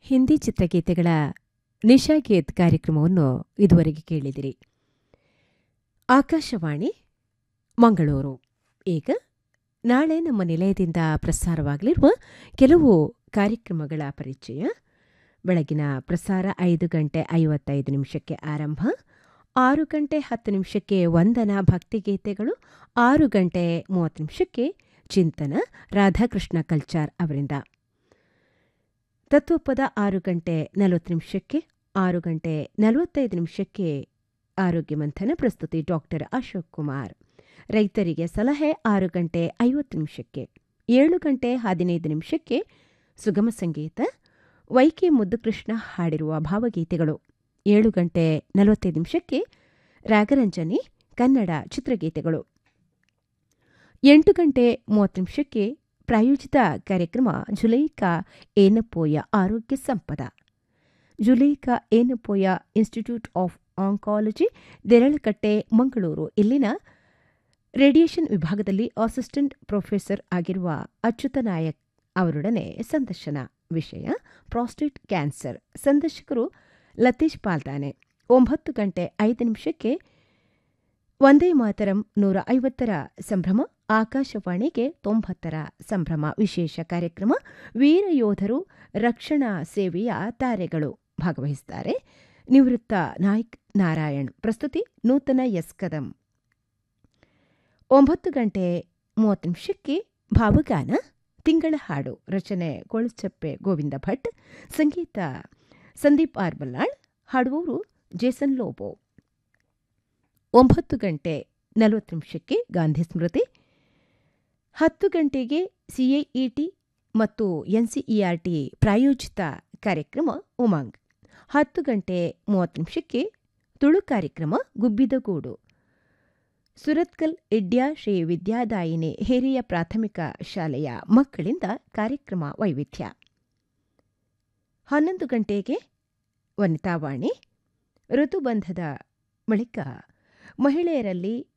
ಹಿಂದಿ ಚಿತ್ರಗೀತೆಗಳ ನಿಶಾಗೀತ್ ಕಾರ್ಯಕ್ರಮವನ್ನು ಇದುವರೆಗೆ ಕೇಳಿದಿರಿ ಆಕಾಶವಾಣಿ ಮಂಗಳೂರು ಈಗ ನಾಳೆ ನಮ್ಮ ನಿಲಯದಿಂದ ಪ್ರಸಾರವಾಗಲಿರುವ ಕೆಲವು ಕಾರ್ಯಕ್ರಮಗಳ ಪರಿಚಯ ಬೆಳಗಿನ ಪ್ರಸಾರ ಐದು ಗಂಟೆ ಐವತ್ತೈದು ನಿಮಿಷಕ್ಕೆ ಆರಂಭ ಆರು ಗಂಟೆ ಹತ್ತು ನಿಮಿಷಕ್ಕೆ ವಂದನಾ ಭಕ್ತಿಗೀತೆಗಳು ಆರು ಗಂಟೆ ಮೂವತ್ತು ನಿಮಿಷಕ್ಕೆ ಚಿಂತನ ರಾಧಾಕೃಷ್ಣ ಕಲ್ಚಾರ್ ಅವರಿಂದ ತತ್ವಪದ ಆರು ಗಂಟೆ ನಲವತ್ತು ನಿಮಿಷಕ್ಕೆ ಆರು ಗಂಟೆ ನಲವತ್ತೈದು ನಿಮಿಷಕ್ಕೆ ಆರೋಗ್ಯ ಮಂಥನ ಪ್ರಸ್ತುತಿ ಡಾಕ್ಟರ್ ಅಶೋಕ್ ಕುಮಾರ್ ರೈತರಿಗೆ ಸಲಹೆ ಆರು ಗಂಟೆ ಐವತ್ತು ನಿಮಿಷಕ್ಕೆ ಏಳು ಗಂಟೆ ಹದಿನೈದು ನಿಮಿಷಕ್ಕೆ ಸುಗಮ ಸಂಗೀತ ವೈಕೆ ಮುದ್ದುಕೃಷ್ಣ ಹಾಡಿರುವ ಭಾವಗೀತೆಗಳು ಏಳು ಗಂಟೆ ನಲವತ್ತೈದು ನಿಮಿಷಕ್ಕೆ ರಾಗರಂಜನಿ ಕನ್ನಡ ಚಿತ್ರಗೀತೆಗಳು ಎಂಟು ಗಂಟೆ ಮೂವತ್ತು ನಿಮಿಷಕ್ಕೆ ಪ್ರಾಯೋಜಿತ ಕಾರ್ಯಕ್ರಮ ಜುಲೈಕಾ ಏನಪೋಯ ಆರೋಗ್ಯ ಸಂಪದ Zulekha Yenepoya institute of oncology Deralakatte Mangaluru ಇಲ್ಲಿನ ರೇಡಿಯೇಷನ್ ವಿಭಾಗದಲ್ಲಿ ಅಸಿಸ್ಟೆಂಟ್ ಪ್ರೊಫೆಸರ್ ಆಗಿರುವ ಅಚ್ಯುತ ನಾಯಕ್ ಅವರೊಡನೆ ಸಂದರ್ಶನ ವಿಷಯ ಪ್ರಾಸ್ಟೇಟ್ ಕ್ಯಾನ್ಸರ್ ಸಂದರ್ಶಕರು ಲತೀಶ್ ಪಾಲ್ದಾನೆ ಒಂಬತ್ತು ಗಂಟೆ ಐದು ನಿಮಿಷಕ್ಕೆ ಒಂದೇ ಮಾತರಂ ನೂರ ಐವತ್ತರ ಸಂಭ್ರಮ ಆಕಾಶವಾಣಿಗೆ ತೊಂಬತ್ತರ ಸಂಭ್ರಮ ವಿಶೇಷ ಕಾರ್ಯಕ್ರಮ ವೀರ ಯೋಧರು ರಕ್ಷಣಾ ಸೇವೆಯ ತಾರೆಗಳು ಭಾಗವಹಿಸುತ್ತಾರೆ ನಿವೃತ್ತ ನಾಯ್ಕ್ ನಾರಾಯಣ್ ಪ್ರಸ್ತುತಿ ನೂತನ ಎಸ್ ಕದಂ ಒಂಬತ್ತು ಗಂಟೆ ಮೂವತ್ತು ನಿಮಿಷಕ್ಕೆ ಭಾವಗಾನ ತಿಂಗಳ ಹಾಡು ರಚನೆ ಕೊಳಚಪ್ಪೆ ಗೋವಿಂದ ಭಟ್ ಸಂಗೀತ ಸಂದೀಪ್ ಆರ್ ಬಲ್ಲಾಳ್ ಹಾಡುವವರು ಜೇಸನ್ ಲೋಬೋ ಒಂಬತ್ತು ಗಂಟೆ ನಲವತ್ತು ನಿಮಿಷಕ್ಕೆ ಗಾಂಧಿ ಸ್ಮೃತಿ ಹತ್ತು ಗಂಟೆಗೆ ಸಿಎಇಟಿ ಮತ್ತು ಎನ್ಸಿಇಆರ್ಟಿ ಪ್ರಾಯೋಜಿತ ಕಾರ್ಯಕ್ರಮ ಉಮಾಂಗ್ ಹತ್ತು ಗಂಟೆ ಮೂವತ್ತು ನಿಮಿಷಕ್ಕೆ ತುಳು ಕಾರ್ಯಕ್ರಮ ಗುಬ್ಬಿದ ಗೂಡು ಸುರತ್ಕಲ್ ಇಡ್ಯಾ ಶ್ರೀ ವಿದ್ಯಾದಾಯಿನಿ ಹಿರಿಯ ಪ್ರಾಥಮಿಕ ಶಾಲೆಯ ಮಕ್ಕಳಿಂದ ಕಾರ್ಯಕ್ರಮ ವೈವಿಧ್ಯ ಹನ್ನೊಂದು ಗಂಟೆಗೆ ವನಿತಾವಾಣಿ ಋತುಬಂಧದ ಬಳಿಕ ಮಹಿಳೆಯರಲ್ಲಿ